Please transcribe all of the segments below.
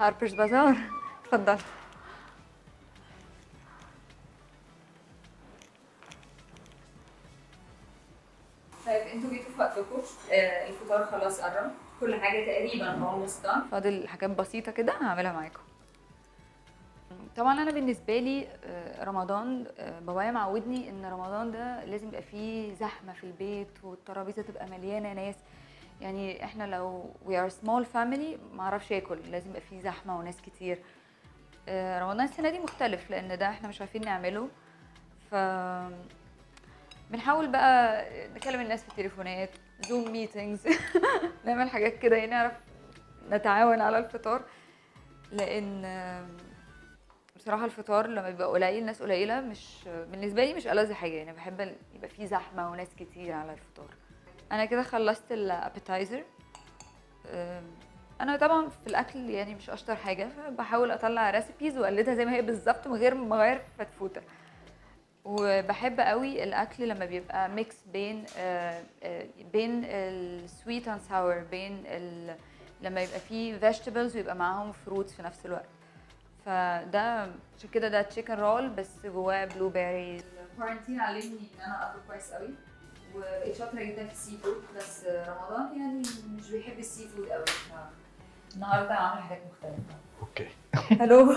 هاربرز بازار اتفضل طيب انتوا جيتوا في وقتكم آه، الفطار خلاص قرب كل حاجه تقريبا almost done فاضل حاجات بسيطه كده هعملها معاكم طبعا انا بالنسبه لي آه، رمضان آه، بابايا معودني ان رمضان ده لازم يبقى فيه زحمه في البيت والترابيزه تبقى مليانه ناس يعني احنا لو we are small family ما اعرفش اكل لازم يبقى فيه زحمه وناس كتير آه، رمضان السنه دي مختلف لان ده احنا مش عارفين نعمله ف بنحاول بقى نكلم الناس في التليفونات زوم ميتينجز نعمل حاجات كده يعني نعرف نتعاون على الفطار لان آم، بصراحه الفطار لما بيبقى قليل ناس قليله مش بالنسبه لي مش ألذ حاجه يعني بحب ال- يبقى فيه زحمه وناس كتير على الفطار انا كده خلصت الابيتايزر انا طبعا في الاكل يعني مش اشطر حاجه فبحاول اطلع ريسيبيز واقلدها زي ما هي بالظبط من غير ما اغير في فتفوته وبحب قوي الاكل لما بيبقى ميكس بين آه، آه، بين السويت اند ساور بين ال... لما يبقى فيه فيجيتابلز ويبقى معاهم فروتس في نفس الوقت فده عشان كده ده تشيكن رول بس جواه بلو بيري الكورنتين علمني ان انا اكل كويس قوي وبقيت شاطره جدا في السي فود بس رمضان يعني مش بيحب السي فود قوي النهارده هعمل حاجات مختلفه اوكي الو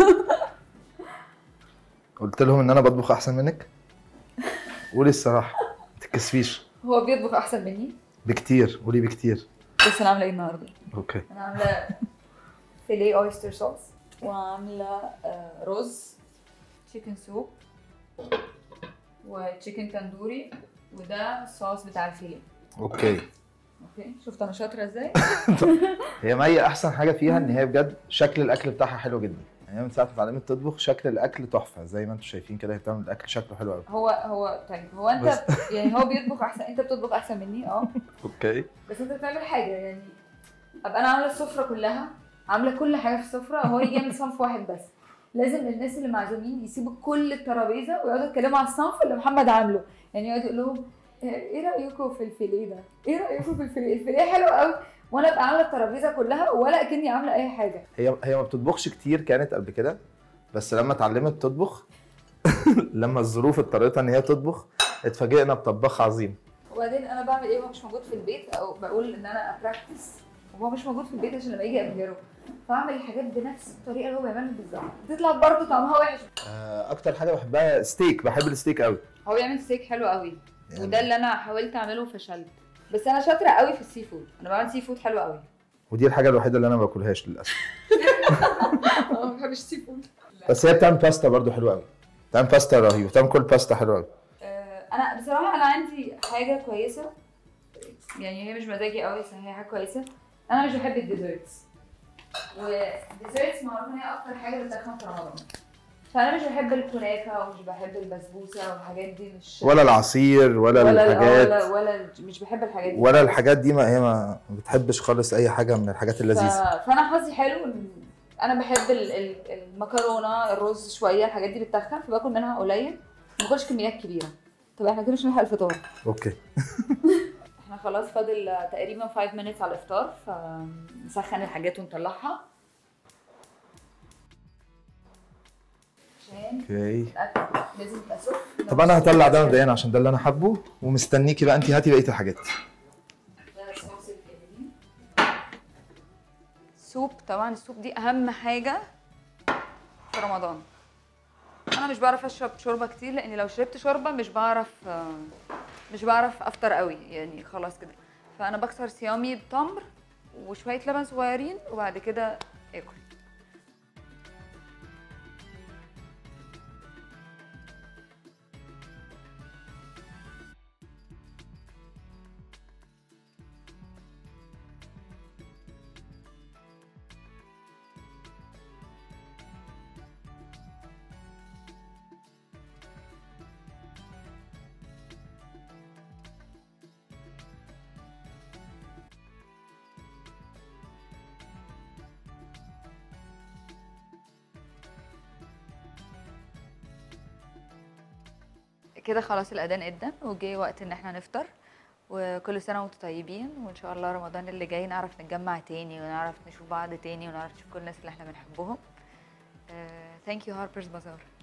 قلت لهم ان انا بطبخ احسن منك قولي الصراحه ما تتكسفيش هو بيطبخ احسن مني بكتير قولي بكتير بس انا عامله ايه النهارده اوكي انا عامله فيليه اويستر صوص وعامله آه، رز تشيكن سوب وتشيكن تندوري وده الصوص بتاع الفيليه اوكي اوكي شفت انا شاطره ازاي هي مي احسن حاجه فيها ان هي بجد شكل الاكل بتاعها حلو جدا يعني هي من ساعه ما اتعلمت تطبخ شكل الاكل تحفه زي ما انتم شايفين كده هي بتعمل الاكل شكله حلو قوي هو هو طيب هو انت يعني هو بيطبخ احسن انت بتطبخ احسن مني اه اوكي بس انت بتعمل حاجه يعني ابقى انا عامله السفره كلها عامله كل حاجه في السفره هو يجي يعمل صنف واحد بس لازم الناس اللي معزومين يسيبوا كل الترابيزه ويقعدوا يتكلموا على الصنف اللي محمد عامله يعني يقعد يقول لهم "آه، ايه رايكم في الفيليه ده ايه رايكم في الفيليه الفيليه حلو قوي وانا ابقى عامله الترابيزه كلها ولا اكني عامله اي حاجه هي هي ما بتطبخش كتير كانت قبل كده بس لما اتعلمت تطبخ لما الظروف اضطرتها ان هي تطبخ اتفاجئنا بطباخ عظيم وبعدين انا بعمل ايه وهو مش موجود في البيت او بقول ان انا ابراكتس وهو مش موجود في البيت عشان لما يجي ابهره فاعمل الحاجات بنفس الطريقه اللي هو بيعملها بالظبط بتطلع برضه طعمها وحش آه، اكتر حاجه بحبها ستيك بحب الستيك قوي هو بيعمل ستيك حلو قوي يعني- وده اللي انا حاولت اعمله وفشلت بس انا شاطره قوي في السي فود انا بعمل سي فود حلو قوي ودي الحاجه الوحيده اللي انا ما باكلهاش للاسف اه ما بحبش السي فود بس هي بتعمل باستا برضو حلوه قوي بتعمل باستا رهيبه بتعمل كل باستا حلوه قوي انا بصراحه انا عندي حاجه كويسه يعني هي مش مزاجي قوي بس هي حاجه كويسه انا مش بحب الديزرتس والديزرتس معروف ان هي اكتر حاجه بتدخن في رمضان فانا مش بحب الكنافه ومش بحب البسبوسه والحاجات دي مش ولا العصير ولا, ولا الحاجات ولا, ولا مش بحب الحاجات دي ولا الحاجات دي ما هي ما ما بتحبش خالص اي حاجه من الحاجات اللذيذه ف... فانا حظي حلو إن انا بحب ال... ال... المكرونه الرز شويه الحاجات دي بتتخن فباكل منها قليل ما باكلش كميات كبيره طب احنا كده مش هنلحق الفطار اوكي احنا خلاص فاضل آه، تقريبا 5 minutes على الافطار فنسخن الحاجات ونطلعها عشان اوكي الاكل لازم يبقى سخن طب انا هطلع ده مبدئيا عشان ده اللي انا حابه ومستنيكي بقى انت هاتي بقيه الحاجات ده صوص الفلفل. سوب طبعا السوب دي اهم حاجه في رمضان انا مش بعرف اشرب شوربه كتير لان لو شربت شوربه مش بعرف آه، مش بعرف افطر قوي يعني خلاص كده فانا بكسر صيامي بتمر وشويه لبن صغيرين وبعد كده اكل كده خلاص الاذان ادن وجه وقت ان احنا نفطر وكل سنه وانتم طيبين وان شاء الله رمضان اللي جاي نعرف نتجمع تاني ونعرف نشوف بعض تاني ونعرف نشوف كل الناس اللي احنا بنحبهم ثانك يو هاربرز بازار